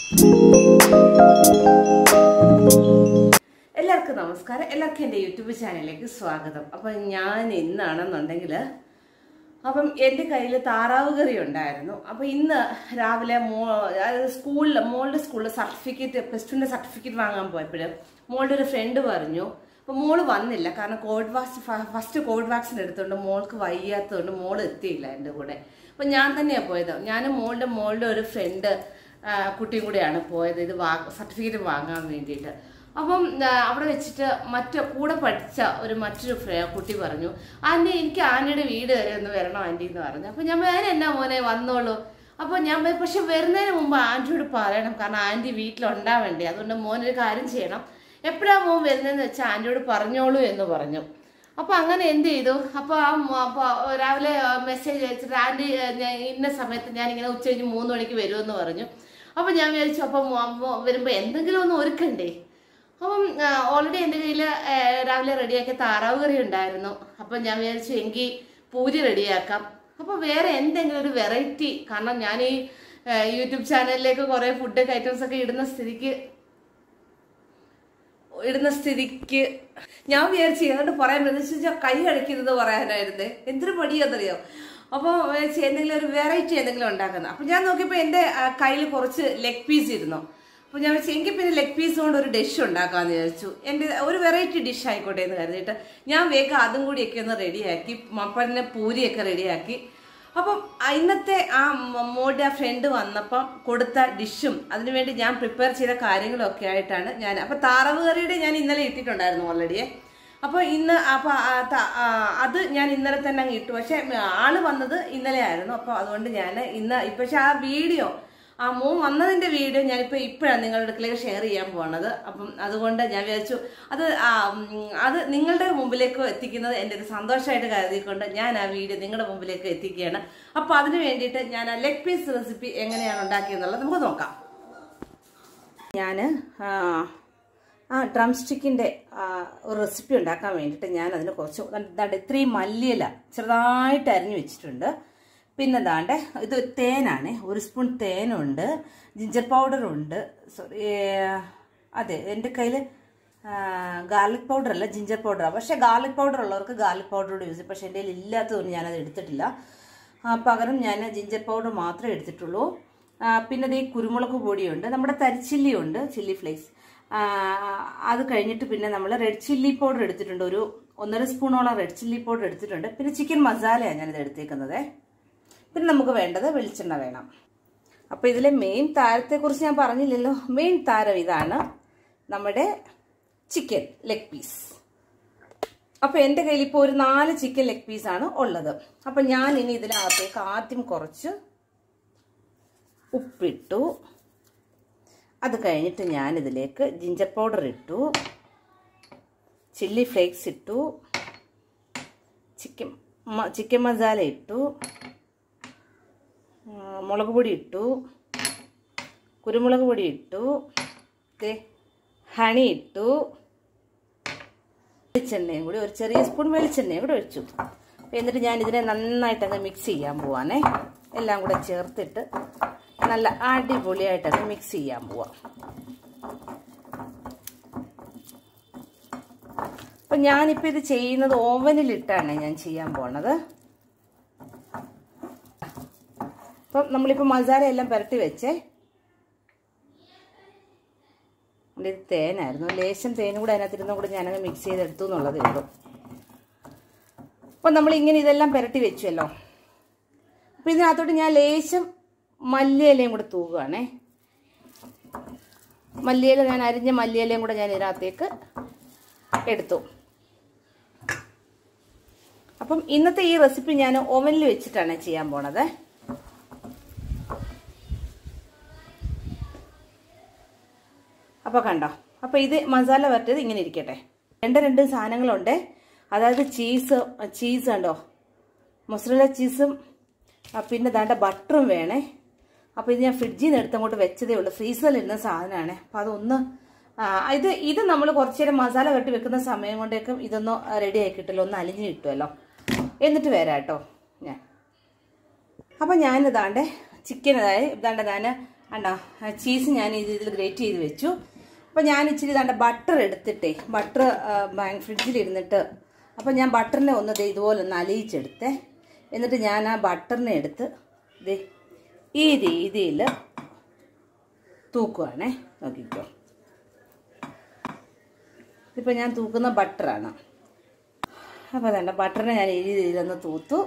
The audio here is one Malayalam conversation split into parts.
എല്ലാവർക്കും നമസ്കാരം എല്ലാവർക്കും എൻ്റെ യൂട്യൂബ് ചാനലിലേക്ക് സ്വാഗതം അപ്പം ഞാൻ ഇന്നാണെന്നുണ്ടെങ്കിൽ അപ്പം എൻ്റെ കയ്യിൽ താറാവ് കറി ഉണ്ടായിരുന്നു അപ്പം ഇന്ന് രാവിലെ മോ അതായത് സ്കൂളിൽ മോളുടെ സ്കൂളിൽ സർട്ടിഫിക്കറ്റ് പ്ലസ് ടുവിൻ്റെ സർട്ടിഫിക്കറ്റ് വാങ്ങാൻ പോയപ്പോൾ മോളുടെ ഒരു ഫ്രണ്ട് പറഞ്ഞു അപ്പം മോള് വന്നില്ല കാരണം covid vaccine first covid vaccine എടുത്തുകൊണ്ട് മോൾക്ക് വയ്യാത്തതുകൊണ്ട് മോൾ എത്തിയില്ല എൻ്റെ കൂടെ അപ്പം ഞാൻ തന്നെയാണ് പോയത് ഞാനും മോളുടെ മോളുടെ ഒരു ഫ്രണ്ട് കുട്ടിയും കൂടെയാണ് പോയത് ഇത് വാ സർട്ടിഫിക്കറ്റ് വാങ്ങാൻ വേണ്ടിയിട്ട് അപ്പം ആ, അവിടെ വെച്ചിട്ട് മറ്റു കൂടെ പഠിച്ച ഒരു മറ്റൊരു ഫ്ര- കുട്ടി പറഞ്ഞു ആൻറ്റി എനിക്ക് ആൻറ്റിയുടെ വീട് വരെ ഒന്ന് വരണം ആൻറ്റി എന്ന് പറഞ്ഞു അപ്പം ഞാൻ വേറെ എന്നാ മോനെ വന്നോളൂ അപ്പോൾ ഞാൻ പോയി, പക്ഷെ വരുന്നതിന് മുമ്പ് ആൻറ്റിയോട് പറയണം കാരണം ആൻറ്റി വീട്ടിലുണ്ടാവേണ്ടേ അതുകൊണ്ട് മോനൊരു കാര്യം ചെയ്യണം എപ്പോഴാണ് മോൻ വരുന്നതെന്ന് വെച്ചാൽ ആൻറ്റിയോട് പറഞ്ഞോളൂ എന്ന് പറഞ്ഞു അപ്പോൾ അങ്ങനെ എന്ത് ചെയ്തു അപ്പോൾ ആ മോ- അപ്പോൾ രാവിലെ മെസ്സേജ് അയച്ചിട്ട് ആൻറ്റി ഞാൻ ഇന്ന സമയത്ത് ഞാനിങ്ങനെ ഉച്ച കഴിഞ്ഞ് മൂന്ന് മണിക്ക് വരുമെന്ന് പറഞ്ഞു അപ്പോൾ ഞാൻ വിചാരിച്ചു അപ്പം വരുമ്പോൾ എന്തെങ്കിലും ഒന്ന് ഒരുക്കണ്ടേ അപ്പം ഓൾറെഡി എൻ്റെ കയ്യിൽ രാവിലെ റെഡിയാക്കിയ താറാവ് കറി ഉണ്ടായിരുന്നു അപ്പം ഞാൻ വിചാരിച്ചു എങ്കിൽ പൂരി റെഡിയാക്കാം അപ്പോൾ വേറെ എന്തെങ്കിലും ഒരു വെറൈറ്റി കാരണം ഞാൻ ഈ ആ, യൂട്യൂബ് ചാനലിലേക്ക് കുറേ ഫുഡ് ഐറ്റംസ് ഒക്കെ ഇടുന്ന സ്ഥിതിക്ക് ഇടുന്ന സ്ഥിതിക്ക് ഞാൻ വിചാരിച്ചു ഏതാണ്ട് പറയാൻ വെച്ചാൽ കൈ കഴിക്കുന്നത് പറയാനായിരുന്നേ എന്തൊരു മടിയാന്നറിയോ അപ്പോൾ വിചാരിച്ചു എന്തെങ്കിലും ഒരു വെറൈറ്റി എന്തെങ്കിലും ഉണ്ടാക്കുന്നത് അപ്പം ഞാൻ നോക്കിയപ്പോൾ എൻ്റെ കയ്യിൽ കുറച്ച് ലെഗ് പീസ് ഇരുന്നു അപ്പോൾ ഞാൻ വെച്ചാൽ എങ്കിൽ പിന്നെ ലെഗ് പീസ് കൊണ്ട് ഒരു ഡിഷ് ഉണ്ടാക്കാമെന്ന് വിചാരിച്ചു എൻ്റെ ഒരു വെറൈറ്റി ഡിഷ് ആയിക്കോട്ടെ എന്ന് കരുതിയിട്ട് ഞാൻ വേഗം അതും കൂടിയൊക്കെ ഒന്ന് റെഡിയാക്കി മപ്പന്നെ പൂരിയൊക്കെ റെഡിയാക്കി അപ്പം ആ ഇന്നത്തെ ആ മ- മോളുടെ ആ ഫ്രണ്ട് വന്നപ്പം കൊടുത്ത ഡിഷും അതിനുവേണ്ടി ഞാൻ പ്രിപ്പയർ ചെയ്ത കാര്യങ്ങളും ഒക്കെ ആയിട്ടാണ് ഞാൻ അപ്പം താറാവ് കറിയുടെ ഞാൻ ഇന്നലെ ഇട്ടിട്ടുണ്ടായിരുന്നു ഓൾറെഡിയെ അപ്പോൾ ഇന്ന് അപ്പോൾ അത് ഞാൻ ഇന്നലെ തന്നെ അങ്ങ് ഇട്ടു പക്ഷേ ആള് വന്നത് ഇന്നലെ ആയിരുന്നു അപ്പോൾ അതുകൊണ്ട് ഞാൻ ഇന്ന് ഇപ്പം പക്ഷെ ആ വീഡിയോ ആ മോൻ വന്നതിന്റെ വീഡിയോ ഞാനിപ്പോൾ ഇപ്പോഴാണ് നിങ്ങളുടെ അടുക്കലേക്ക് ഷെയർ ചെയ്യാൻ പോണത് അപ്പം അതുകൊണ്ട് ഞാൻ വിചാരിച്ചു അത് ആ, ഉം, അത് നിങ്ങളുടെ മുമ്പിലേക്ക് എത്തിക്കുന്നത് എൻ്റെ ഒരു സന്തോഷമായിട്ട് കരുതിക്കൊണ്ട് ഞാൻ ആ വീഡിയോ നിങ്ങളുടെ മുമ്പിലേക്ക് എത്തിക്കുകയാണ് അപ്പോൾ അതിന് വേണ്ടിയിട്ട് ഞാൻ ആ ലെഗ് പീസ് റെസിപ്പി എങ്ങനെയാണ് ഉണ്ടാക്കിയെന്നുള്ളത് നമുക്ക് നോക്കാം ഞാൻ ആ ഡ്രം സ്റ്റിക്കിൻ്റെ ഒരു റെസിപ്പി ഉണ്ടാക്കാൻ വേണ്ടിയിട്ട് ഞാൻ അതിന് കുറച്ച് ദാണ്ട് ഇത്രയും മല്ലിയില ചെറുതായിട്ട് അരിഞ്ഞു വെച്ചിട്ടുണ്ട് പിന്നെ ദാണ്ട് ഇത് തേനാണ് ഒരു സ്പൂൺ തേനുണ്ട് ജിഞ്ചർ പൗഡറുണ്ട് സോറി അതെ എൻ്റെ കയ്യിൽ ഗാർലിക് പൗഡർ അല്ല ജിഞ്ചർ പൗഡറാണ് പക്ഷേ ഗാർലിക് പൗഡർ ഉള്ളവർക്ക് ഗാർലിക് പൗഡർ യൂസ് ചെയ്യും പക്ഷേ എൻ്റെ കയ്യിൽ ഇല്ലാത്തതുകൊണ്ട് ഞാനത് എടുത്തിട്ടില്ല ആ, പകരം ഞാൻ ജിഞ്ചർ പൗഡർ മാത്രമേ എടുത്തിട്ടുള്ളൂ ആ, പിന്നെ ദേ കുരുമുളക് പൊടിയുണ്ട് നമ്മുടെ തരിച്ചില്ലി ഉണ്ട് ചില്ലി ഫ്ലേക്സ് ആ, അത് കഴിഞ്ഞിട്ട് പിന്നെ നമ്മൾ റെഡ് ചില്ലി പൗഡർ എടുത്തിട്ടുണ്ട് ഒരു ഒന്നര സ്പൂണോളം റെഡ് ചില്ലി പൗഡർ എടുത്തിട്ടുണ്ട് പിന്നെ ചിക്കൻ മസാലയാണ് ഞാനിത് എടുത്തേക്കുന്നത് പിന്നെ നമുക്ക് വേണ്ടത് വെളിച്ചെണ്ണ വേണം അപ്പോൾ ഇതിലെ മെയിൻ താരത്തെക്കുറിച്ച് ഞാൻ പറഞ്ഞില്ലല്ലോ മെയിൻ താരം ഇതാണ് നമ്മുടെ ചിക്കൻ ലെഗ് പീസ് അപ്പോൾ എൻ്റെ കയ്യിൽ ഇപ്പോൾ ഒരു നാല് ചിക്കൻ ലെഗ് പീസാണ് ഉള്ളത് അപ്പം ഞാൻ ഇനി ഇതിനകത്തേക്ക് ആദ്യം കുറച്ച് ഉപ്പിട്ടു അത് കഴിഞ്ഞിട്ട് ഞാനിതിലേക്ക് ജിഞ്ചർ പൗഡർ ഇട്ടു ചില്ലി ഫ്ലേക്സ് ഇട്ടു ചിക്കൻ മ- ചിക്കൻ മസാല ഇട്ടു ആ, മുളക് പൊടി ഇട്ടു കുരുമുളക് പൊടി ഇട്ടു ദേ ഹണി ഇട്ടു വെളിച്ചെണ്ണയും കൂടി ഒരു ചെറിയ സ്പൂൺ വെളിച്ചെണ്ണയും കൂടി ഒഴിച്ചു എന്നിട്ട് ഞാൻ ഇതിനെ നന്നായിട്ട് അങ്ങ് മിക്സ് ചെയ്യാൻ പോവാണേ എല്ലാം കൂടെ ചേർത്തിട്ട് നല്ല അടിപൊളിയായിട്ട് അങ്ങ് മിക്സ് ചെയ്യാൻ പോവാം അപ്പം ഞാനിപ്പോൾ ഇത് ചെയ്യുന്നത് ഓവനിലിട്ടാണ് ഞാൻ ചെയ്യാൻ പോണത് അപ്പം നമ്മളിപ്പോൾ മസാല എല്ലാം പുരട്ടി വെച്ചേ ഇത് തേനായിരുന്നു ലേശം തേനും കൂടെ അതിനകത്തിരുന്നും കൂടെ ഞാനങ്ങ് മിക്സ് ചെയ്തെടുത്തു എന്നുള്ളതേ ഉള്ളൂ അപ്പം നമ്മളിങ്ങനെ ഇതെല്ലാം പുരട്ടി വെച്ചല്ലോ അപ്പം ഇതിനകത്തോട്ട് ഞാൻ ലേശം മല്ലിയിലയും കൂടെ തൂകുകയാണേ മല്ലിയില ഞാൻ അരിഞ്ഞ മല്ലിയിലയും കൂടെ ഞാൻ ഇതിനകത്തേക്ക് എടുത്തു അപ്പം ഇന്നത്തെ ഈ റെസിപ്പി ഞാൻ ഓവനിൽ വെച്ചിട്ടാണ് ചെയ്യാൻ പോണത് അപ്പോൾ കണ്ടോ അപ്പോൾ ഇത് മസാല വരട്ടിയത് ഇങ്ങനെ ഇരിക്കട്ടെ രണ്ട് രണ്ട് സാധനങ്ങളുണ്ട് അതായത് ചീസ് ചീസ് കണ്ടോ മൊസറല ചീസും ആ, പിന്നെ ദാണ്ട ബട്ടറും വേണേ അപ്പോൾ ഇത് ഞാൻ ഫ്രിഡ്ജിൽ നിന്ന് എടുത്തങ്ങോട്ട് വെച്ചതേ ഉള്ളൂ ഫ്രീസറിലിരുന്ന സാധനമാണ് അപ്പോൾ അതൊന്ന് ആ, ഇത് ഇത് നമ്മൾ കുറച്ച് നേരം മസാല കെട്ടി വെക്കുന്ന സമയം കൊണ്ടേക്കും ഇതൊന്ന് റെഡി ആയി കിട്ടുമല്ലോ ഒന്ന് അലിഞ്ഞ് കിട്ടുമല്ലോ എന്നിട്ട് വരാം കേട്ടോ ഞാൻ അപ്പം ഞാനിതാണ്ട് ചിക്കൻ അതായത് ഇതാണ്ട് ഞാൻ കണ്ടോ ചീസ് ഞാൻ ഇത് ഇതിൽ ഗ്രേറ്റ് ചെയ്ത് വെച്ചു അപ്പോൾ ഞാൻ ഇച്ചിരി ഇതാണ്ട് ബട്ടർ എടുത്തിട്ടേ ബട്ടർ ഫ്രിഡ്ജിൽ ഇരുന്നിട്ട് അപ്പോൾ ഞാൻ ബട്ടറിനെ ഒന്ന് ദേ ഇതുപോലെ ഒന്ന് അലിയിച്ചെടുത്തേ എന്നിട്ട് ഞാൻ ആ ബട്ടറിനെ എടുത്ത് ദേ ഈ രീതിയിൽ തൂക്കുവാണേ നോക്കിക്കോ ഇതിപ്പോൾ ഞാൻ തൂക്കുന്ന ബട്ടറാണ് അപ്പോൾ വേണ്ട ബട്ടറിനെ ഞാൻ ഈ രീതിയിലൊന്ന് തൂത്തു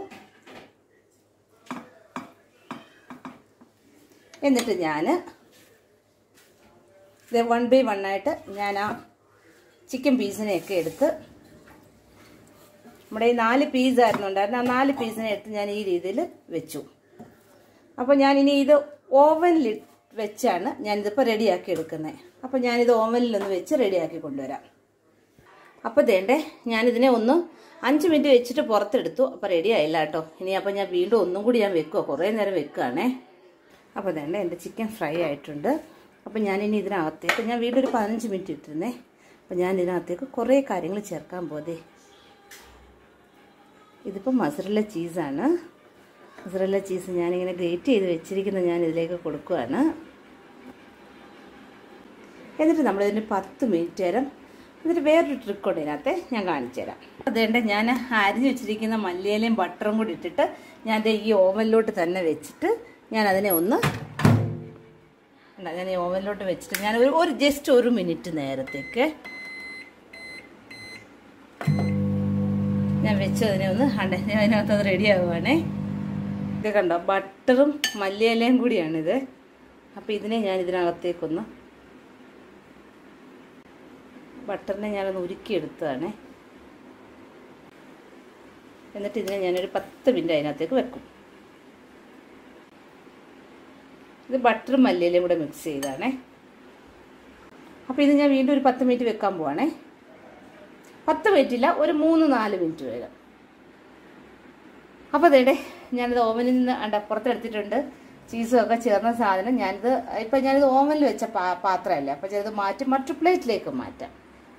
എന്നിട്ട് ഞാൻ ഇത് വൺ ബൈ വൺ ആയിട്ട് ഞാൻ ആ ചിക്കൻ പീസിനെയൊക്കെ എടുത്ത് നമ്മുടെ ഈ നാല് പീസായിരുന്നു ഉണ്ടായിരുന്നു ആ നാല് പീസിനെ എടുത്ത് ഞാൻ ഈ രീതിയിൽ വെച്ചു അപ്പോൾ ഞാനിനി ഇത് ഓവനിൽ വെച്ചാണ് ഞാനിതിപ്പോൾ റെഡിയാക്കി എടുക്കുന്നത് അപ്പോൾ ഞാനിത് ഓവനിലൊന്ന് വെച്ച് റെഡിയാക്കി കൊണ്ടുവരാം അപ്പോൾ ദേണ്ടേ ഞാനിതിനെ ഒന്ന് അഞ്ച് മിനിറ്റ് വെച്ചിട്ട് പുറത്തെടുത്തു അപ്പോൾ റെഡി ആയില്ല കേട്ടോ ഇനി അപ്പോൾ ഞാൻ വീണ്ടും ഒന്നും കൂടി ഞാൻ വെക്കുക കുറേ നേരം വെക്കുകയാണേ അപ്പോൾ ദേണ്ട എൻ്റെ ചിക്കൻ ഫ്രൈ ആയിട്ടുണ്ട് അപ്പോൾ ഞാനിനി ഇതിനകത്തേക്ക് ഞാൻ വീണ്ടും ഒരു പതിനഞ്ച് മിനിറ്റ് ഇട്ടിരുന്നേ അപ്പോൾ ഞാൻ ഇതിനകത്തേക്ക് കുറേ കാര്യങ്ങൾ ചേർക്കാൻ പോതേ ഇതിപ്പോൾ മസറല്ല ചീസാണ് മസറല്ല ചീസ് ഞാനിങ്ങനെ ഗ്രേറ്റ് ചെയ്ത് വെച്ചിരിക്കുന്നത് ഞാൻ ഇതിലേക്ക് കൊടുക്കുകയാണ് എന്നിട്ട് നമ്മളിതിന് പത്ത് മിനിറ്റ് നേരം എന്നിട്ട് വേറൊരു ട്രിക്ക് ഉണ്ട് ഇതിനകത്ത് ഞാൻ കാണിച്ചു തരാം അതുകൊണ്ട് ഞാൻ അരിഞ്ഞു വെച്ചിരിക്കുന്ന മല്ലിയിലയും ബട്ടറും കൂടി ഇട്ടിട്ട് ഞാൻ ദേ ഈ ഓവനിലോട്ട് തന്നെ വെച്ചിട്ട് ഞാൻ അതിനെ ഒന്ന് അല്ല ഞാൻ ഈ ഓവനിലോട്ട് വെച്ചിട്ട് ഞാൻ ഒരു ഒരു ജസ്റ്റ് ഒരു മിനിറ്റ് നേരത്തേക്ക് ഞാൻ വെച്ചതിനെ ഒന്ന് കണ്ടേ ഞാൻ അതിനകത്ത് അത് റെഡി ആവുകയാണേ ഇത് കണ്ടോ ബട്ടറും മല്ലിയിലയും കൂടിയാണിത് അപ്പോൾ ഇതിനെ ഞാൻ ഇതിനകത്തേക്കൊന്ന് ബട്ടറിനെ ഞാനൊന്ന് ഉരുക്കിയെടുത്തതാണേ എന്നിട്ട് ഇതിനെ ഞാനൊരു പത്ത് മിനിറ്റ് അതിനകത്തേക്ക് വെക്കും ഇത് ബട്ടറും മല്ലിയിലയും കൂടെ മിക്സ് ചെയ്താണേ അപ്പോൾ ഇത് ഞാൻ വീണ്ടും ഒരു പത്ത് മിനിറ്റ് വെക്കാൻ പോവാണേ പത്ത് മിനിറ്റ് ഇല്ല ഒരു മൂന്ന് നാല് മിനിറ്റ് വേഗം അപ്പോൾ അതേടെ ഞാനിത് ഓവനിൽ നിന്ന് അണ്ട പുറത്തെടുത്തിട്ടുണ്ട് ചീസും ഒക്കെ ചേർന്ന സാധനം ഞാനിത് ഇപ്പം ഞാനിത് ഓവനിൽ വെച്ച പാ പാത്രമല്ലേ അപ്പോൾ ഞാനിത് മാറ്റി മറ്റു പ്ലേറ്റിലേക്ക് മാറ്റാം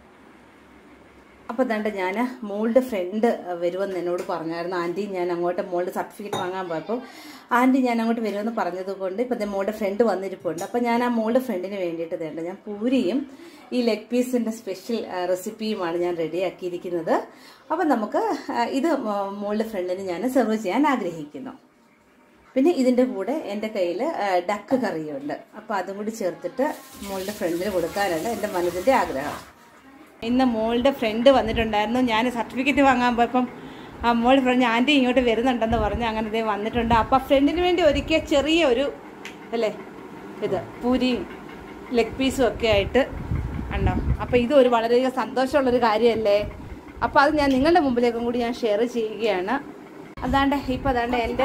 അപ്പോൾ ദണ്ട് ഞാൻ മോളുടെ ഫ്രണ്ട് വരുമെന്ന് എന്നോട് പറഞ്ഞായിരുന്നു ആൻറ്റി ഞാൻ അങ്ങോട്ട് മോളുടെ സർട്ടിഫിക്കറ്റ് വാങ്ങാൻ പോയപ്പോൾ ആൻറ്റി ഞാൻ അങ്ങോട്ട് വരുമെന്ന് പറഞ്ഞത് കൊണ്ട് ഇപ്പം മോളുടെ ഫ്രണ്ട് വന്നിരിപ്പുണ്ട് അപ്പോൾ ഞാൻ ആ മോളുടെ ഫ്രണ്ടിന് വേണ്ടിയിട്ട് വേണ്ട ഞാൻ പൂരിയും ഈ ലെഗ് പീസിൻ്റെ സ്പെഷ്യൽ റെസിപ്പിയുമാണ് ഞാൻ റെഡിയാക്കിയിരിക്കുന്നത് അപ്പം നമുക്ക് ഇത് മോളുടെ ഫ്രണ്ടിന് ഞാൻ സെർവ് ചെയ്യാൻ ആഗ്രഹിക്കുന്നു പിന്നെ ഇതിൻ്റെ കൂടെ എൻ്റെ കയ്യിൽ ഡക്ക് കറിയുണ്ട് അപ്പോൾ അതും കൂടി ചേർത്തിട്ട് മോളുടെ ഫ്രണ്ടിന് കൊടുക്കാനാണ് എൻ്റെ മനസ്സിൻ്റെ ആഗ്രഹം ഇന്ന് മോളുടെ ഫ്രണ്ട് വന്നിട്ടുണ്ടായിരുന്നു ഞാൻ സർട്ടിഫിക്കറ്റ് വാങ്ങാൻ പോയപ്പം ആ മോളുടെ ഫ്രണ്ട് ആൻറ്റി ഇങ്ങോട്ട് വരുന്നുണ്ടെന്ന് പറഞ്ഞ് അങ്ങനെ ഇതേ വന്നിട്ടുണ്ട് അപ്പം ഫ്രണ്ടിന് വേണ്ടി ഒരുക്കിയ ചെറിയ ഒരു അല്ലേ ഇത് പൂരിയും ലെഗ് പീസും ഒക്കെ ആയിട്ട് ഉണ്ടോ അപ്പോൾ ഇത് ഒരു വളരെയധികം സന്തോഷമുള്ളൊരു കാര്യമല്ലേ അപ്പോൾ അത് ഞാൻ നിങ്ങളുടെ മുമ്പിലേക്കും കൂടി ഞാൻ ഷെയർ ചെയ്യുകയാണ് അതാണ്ട് ഇപ്പം അതാണ്ട് എൻ്റെ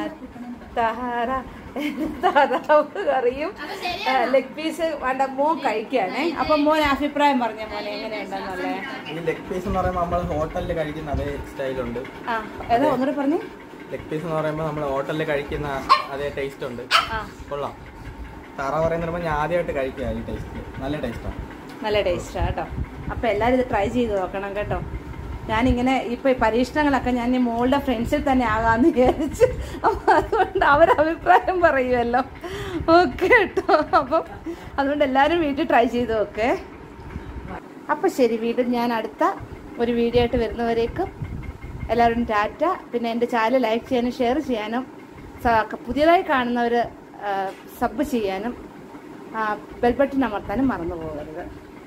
തഹാറ താറാവ് കറിയും ലെഗ് പീസ് വേണ്ട മോൻ കഴിക്കുകയാണേ അപ്പൊ മോൻ അഭിപ്രായം പറഞ്ഞ മോനെ എങ്ങനെയുണ്ടെന്നല്ലേ ഈ ലെഗ് പീസ് എന്ന് പറയുമ്പോൾ നമ്മൾ ഹോട്ടലിൽ കഴിക്കുന്ന അതേ സ്റ്റൈലുണ്ട് ആ ഏതാ ഒന്നുകൂടെ പറഞ്ഞു ലെഗ് പീസ് എന്ന് പറയുമ്പോൾ നമ്മൾ ഹോട്ടലിൽ കഴിക്കുന്ന അതേ ടേസ്റ്റ് ഉണ്ട് ആ കൊള്ളാം തറ പറയുന്ന ഞാൻ ആദ്യമായിട്ട് കഴിക്കുക ഈ ടേസ്റ്റ് നല്ല ടേസ്റ്റാണ് നല്ല ടേസ്റ്റാ കേട്ടോ അപ്പൊ എല്ലാരും ഇത് ട്രൈ ചെയ്ത് നോക്കണം കേട്ടോ ഞാനിങ്ങനെ ഇപ്പൊ ഈ പരീക്ഷണങ്ങളൊക്കെ ഞാൻ ഈ മോളുടെ ഫ്രണ്ട്സിൽ തന്നെ ആകാന്ന് വിചാരിച്ച് അപ്പൊ അതുകൊണ്ട് അവരെ അഭിപ്രായം പറയുമല്ലോ ഓക്കെ കേട്ടോ അപ്പം അതുകൊണ്ട് എല്ലാവരും വീട്ടിൽ ട്രൈ ചെയ്ത് നോക്കേ അപ്പം ശരി വീണ്ടും ഞാൻ അടുത്ത ഒരു വീഡിയോ ആയിട്ട് വരുന്നവരേക്കും എല്ലാവരും ടാറ്റ പിന്നെ എൻ്റെ ചാനൽ ലൈക്ക് ചെയ്യാനും ഷെയർ ചെയ്യാനും സ- പുതിയതായി കാണുന്നവർ സബ് ചെയ്യാനും ബെൽ ബട്ടൺ അമർത്താനും മറന്നു പോകരുത്